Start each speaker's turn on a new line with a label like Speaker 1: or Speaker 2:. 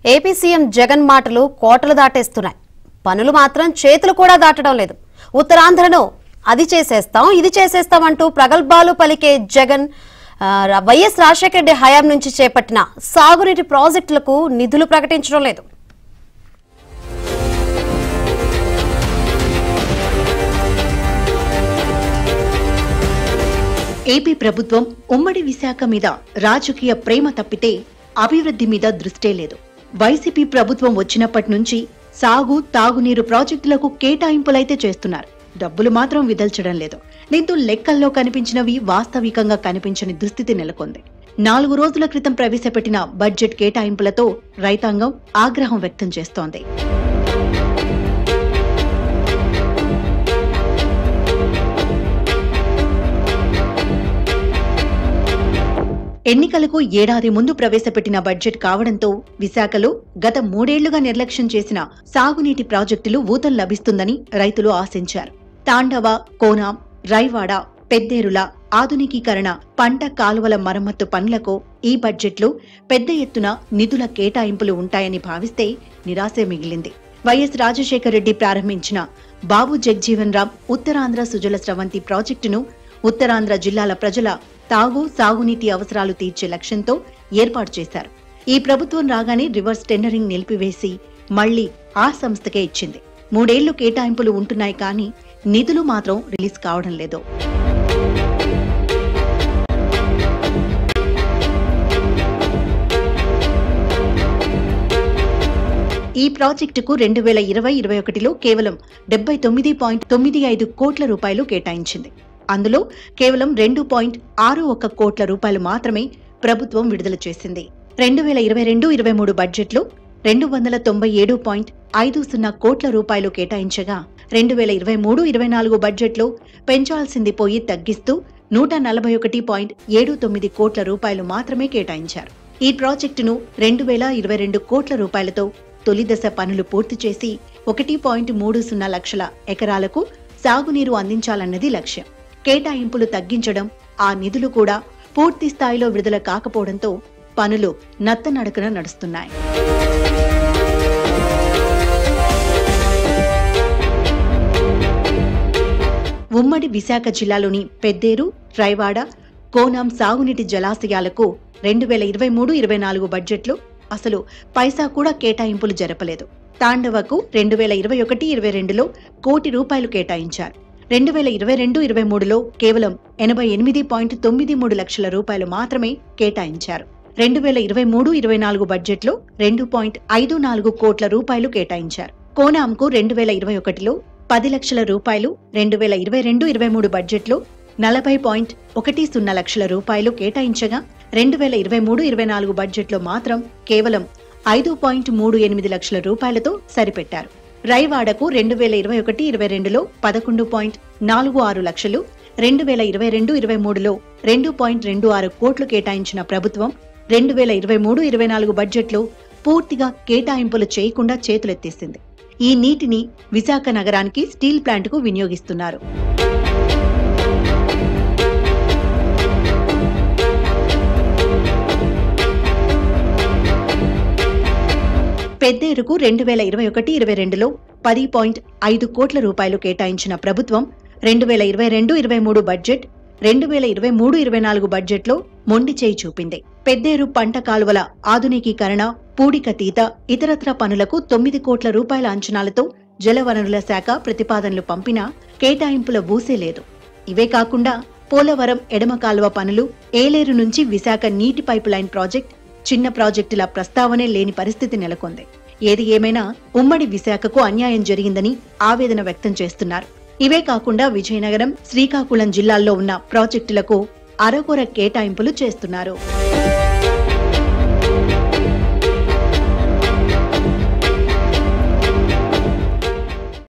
Speaker 1: AP CM Jagan మాటలు కోటలు దాటేస్తున్నాయి పనులు మాత్రం చేతులు కూడా దాటడం లేదు ఉత్తరాంధ్రను అది చేసేస్తాం ఇది చేసేస్తాం అంటూ ప్రగల్భాలు పలికే జగన్ ఆ, వైఎస్ రాజశేఖర రెడ్డి హయాం నుంచి చేపట్టిన సాగునీటి ప్రాజెక్టులకు నిధులు ప్రకటించడం లేదు
Speaker 2: ఏపీ ప్రభుత్వం ఉమ్మడి విశాఖ మీద రాజకీయ ప్రేమ తప్పితే అభివృద్ధి మీద దృష్టే లేదు వైసీపీ ప్రభుత్వం వచ్చినప్పటి నుంచి సాగు తాగునీరు ప్రాజెక్టులకు కేటాయింపులైతే చేస్తున్నారు డబ్బులు మాత్రం విదల్చడం లేదు దీంతో లెక్కల్లో కనిపించినవి వాస్తవికంగా కనిపించని దుస్థితి నెలకొంది నాలుగు రోజుల క్రితం ప్రవేశపెట్టిన బడ్జెట్ కేటాయింపులతో రైతాంగం ఆగ్రహం వ్యక్తం చేస్తోంది ఎన్నికలకు ఏడాది ముందు ప్రవేశపెట్టిన బడ్జెట్ కావడంతో విశాఖలో గత మూడేళ్లుగా నిర్లక్ష్యం చేసిన సాగునీటి ప్రాజెక్టులు ఊతం లభిస్తుందని రైతులు ఆశించారు తాండవ కోనాం రైవాడ పెద్దేరుల ఆధునికీకరణ పంట కాలువల మరమ్మత్తు పనులకు ఈ బడ్జెట్లో పెద్ద ఎత్తున నిధుల కేటాయింపులు ఉంటాయని భావిస్తే నిరాశే మిగిలింది వైఎస్ రాజశేఖర రెడ్డి ప్రారంభించిన బాబు జగ్జీవన్ రామ్ ఉత్తరాంధ్ర సుజల స్రవంతి ప్రాజెక్టును ఉత్తరాంధ్ర జిల్లాల ప్రజల తాగు సాగునీటి అవసరాలు తీర్చే లక్ష్యంతో ఏర్పాటు చేశారు ఈ ప్రభుత్వం రాగానే రివర్స్ టెండరింగ్ నిలిపివేసి మళ్లీ ఆ సంస్థకే ఇచ్చింది మూడేళ్లు కేటాయింపులు ఉంటున్నాయి కానీ నిధులు మాత్రం రిలీజ్ కావడం లేదు ఈ ప్రాజెక్టుకు రెండు వేల ఇరవై ఇరవై ఒకటిలో కేవలం డెబ్బై తొమ్మిది పాయింట్ తొమ్మిది ఐదు కోట్ల రూపాయలు కేటాయించింది అందులో కేవలం రెండు పాయింట్ ఆరు ఒక్క కోట్ల రూపాయలు మాత్రమే ప్రభుత్వం విడుదల చేసింది రెండు వేల ఇరవై రెండు ఇరవై మూడు బడ్జెట్లో రెండు వందల తొంభై ఏడు పాయింట్ ఐదు సున్నా కోట్ల రూపాయలు కేటాయించగా రెండు వేల ఇరవై మూడు ఇరవై నాలుగు బడ్జెట్లో పెంచాల్సింది పోయి తగ్గిస్తూ నూట నలభై ఒకటి పాయింట్ ఏడు తొమ్మిది కోట్ల రూపాయలు మాత్రమే కేటాయించారు ఈ ప్రాజెక్టును రెండు వేల ఇరవై రెండు కోట్ల రూపాయలతో తొలి దశ పనులు పూర్తి చేసి ఒకటి పాయింట్ మూడు సున్నా లక్షల ఎకరాలకు సాగునీరు అందించాలన్నది లక్ష్యం కేటాయింపులు తగ్గించడం ఆ నిధులు కూడా పూర్తి స్థాయిలో విడుదల కాకపోవడంతో పనులు నత్తనడకన నడుస్తున్నాయి ఉమ్మడి విశాఖ జిల్లాలోని పెద్దేరు రైవాడ కోనాం సాగునీటి జలాశయాలకు రెండు వేల ఇరవై మూడు ఇరవై నాలుగు బడ్జెట్లో అసలు పైసా కూడా కేటాయింపులు జరపలేదు తాండవకు రెండు వేల ఇరవై ఒకటి ఇరవై రెండులో కోటి రూపాయలు కేటాయించారు రెండు వేల ఇరవై రెండు ఇరవై మూడులో కేవలం ఎనభై ఎనిమిది పాయింట్ తొమ్మిది మూడు లక్షల రూపాయలు మాత్రమే కేటాయించారు రెండు వేల ఇరవై మూడు ఇరవై నాలుగు బడ్జెట్లో రెండు పాయింట్ ఐదు నాలుగు కోట్ల రూపాయలు కేటాయించారు కోనాంకు రెండు వేల ఇరవై ఒకటిలో పది లక్షల రూపాయలు రెండు వేల ఇరవై రెండు ఇరవై మూడు బడ్జెట్లో నలభై పాయింట్ ఒకటి సున్నా లక్షల రూపాయలు కేటాయించగా రెండు వేల ఇరవై మూడు ఇరవై నాలుగు బడ్జెట్లో మాత్రం కేవలం ఐదు పాయింట్ మూడు ఎనిమిది లక్షల రూపాయలతో సరిపెట్టారు రైవాడకు రెండు వేల ఇరవై ఒకటి ఇరవై రెండులో పదకొండు పాయింట్ నాలుగు ఆరు లక్షలు రెండు వేల ఇరవై రెండు ఇరవై మూడులో రెండు పాయింట్ రెండు ఆరు కోట్లు కేటాయించిన ప్రభుత్వం రెండు వేల ఇరవై మూడు ఇరవై నాలుగు బడ్జెట్లో పూర్తిగా కేటాయింపులు చేయకుండా చేతులెత్తేసింది ఈ నీటిని విశాఖ నగరానికి స్టీల్ ప్లాంట్కు వినియోగిస్తున్నారు పెద్దేరుకు రెండు వేల ఇరవై ఒకటి ఇరవై రెండులో పది పాయింట్ ఐదు కోట్ల రూపాయలు కేటాయించిన ప్రభుత్వం రెండు వేల ఇరవై రెండు ఇరవై మూడు బడ్జెట్ రెండు వేల ఇరవై మూడు ఇరవై నాలుగు బడ్జెట్లో మొండి చేయి చూపింది పెద్దేరు పంట కాలువల ఆధునికీకరణ పూడిక తీత ఇతరత్ర పనులకు తొమ్మిది కోట్ల రూపాయల అంచనాలతో జలవనరుల శాఖ ప్రతిపాదనలు పంపినా కేటాయింపుల ఊసే లేదు ఇవే కాకుండా పోలవరం ఎడమ కాలువ పనులు ఏలేరు నుంచి విశాఖ నీటి పైపు లైన్ ప్రాజెక్ట్ చిన్న ప్రాజెక్టుల ప్రస్తావనే లేని పరిస్థితి నెలకొంది ఏది ఏమైనా ఉమ్మడి విశాఖకు అన్యాయం జరిగిందని ఆవేదన వ్యక్తం చేస్తున్నారు ఇవే కాకుండా విజయనగరం శ్రీకాకుళం జిల్లాల్లో ఉన్న ప్రాజెక్టులకు అరకొర కేటాయింపులు చేస్తున్నారు